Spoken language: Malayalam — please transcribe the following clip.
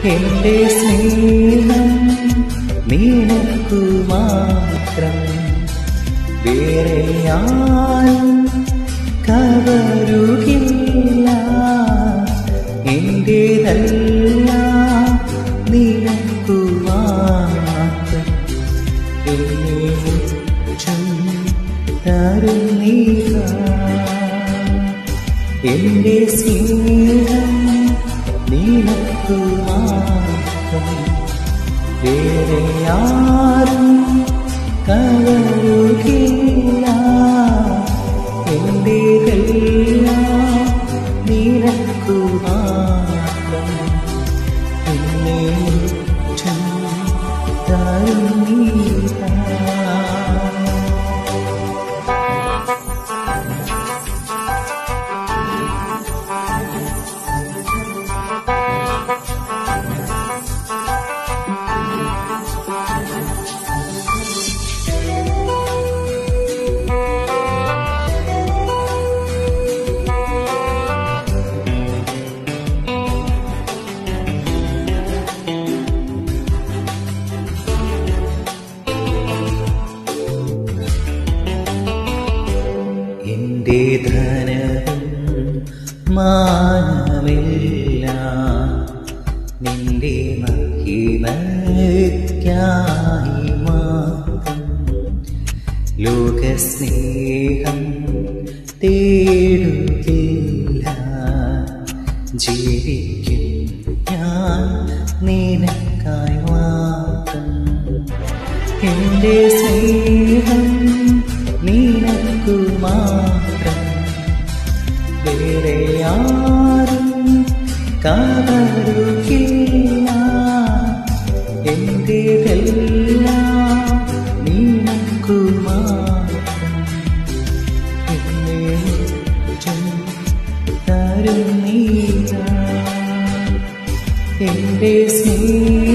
എന്റെ സ്നേഹം നിനക്കു മാത്രം വേറെ ആരും കവരുകില്ല എന്റേതല്ല നിനക്കു മാത്രം എന്നെ മുറ്റും തരുന്നീക എന്റെ സ്നേഹം നിനക്കു മാത്രം വേറെ ആരും കവരുകില്ല എന്റേതെല്ലാം നിനക്കു മാത്രം എന്നെ മുറ്റും തരുന്നീക എന്റെ ധനവും മാനമില്ല നിന്റെ മഹിമയ്ക്കായി മാത്രം ലോകസ്നേഹം തേടുകില്ല ജീവിക്കും ഞാൻ നിനക്കായി മാത്രം എന്റെ സ്നേഹം നിനക്കു മാത്രം വേറെ ആരും കാതരുകില്ല എന്റേതെല്ലാം നിനക്കു മാത്രം എന്നെ മുറ്റും തരുന്നീക എന്റെ സ്നേഹം